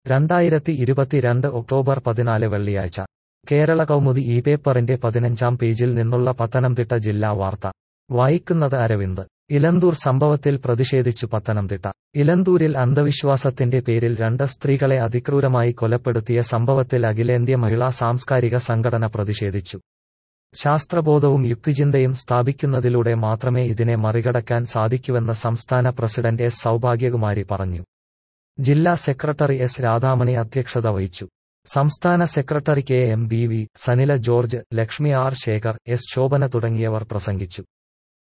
രണ്ടായിരത്തി ഇരുപത്തിരണ്ട് ഒക്ടോബർ പതിനാല് വെള്ളിയാഴ്ച കേരള കൗമുദി ഈ പേപ്പറിന്റെ പതിനഞ്ചാം പേജിൽ നിന്നുള്ള പത്തനംതിട്ട ജില്ലാ വാർത്ത വായിക്കുന്നത് അരവിന്ദ് ഇലന്തൂർ സംഭവത്തിൽ പ്രതിഷേധിച്ചു പത്തനംതിട്ട ഇലന്തൂരിൽ അന്ധവിശ്വാസത്തിന്റെ പേരിൽ രണ്ട് സ്ത്രീകളെ അതിക്രൂരമായി കൊലപ്പെടുത്തിയ സംഭവത്തിൽ അഖിലേന്ത്യ മഹിളാ സാംസ്കാരിക സംഘടന പ്രതിഷേധിച്ചു ശാസ്ത്രബോധവും യുക്തിചിന്തയും സ്ഥാപിക്കുന്നതിലൂടെ മാത്രമേ ഇതിനെ മറികടക്കാൻ സാധിക്കുവെന്ന് സംസ്ഥാന പ്രസിഡന്റ് എസ് സൗഭാഗ്യകുമാരി പറഞ്ഞു ജില്ലാ സെക്രട്ടറി എസ് രാധാമണി അധ്യക്ഷത വഹിച്ചു സംസ്ഥാന സെക്രട്ടറി K M B V Sanila George Lakshmi R Sekhar S Sobhana തുടങ്ങിയവർ പ്രസംഗിച്ചു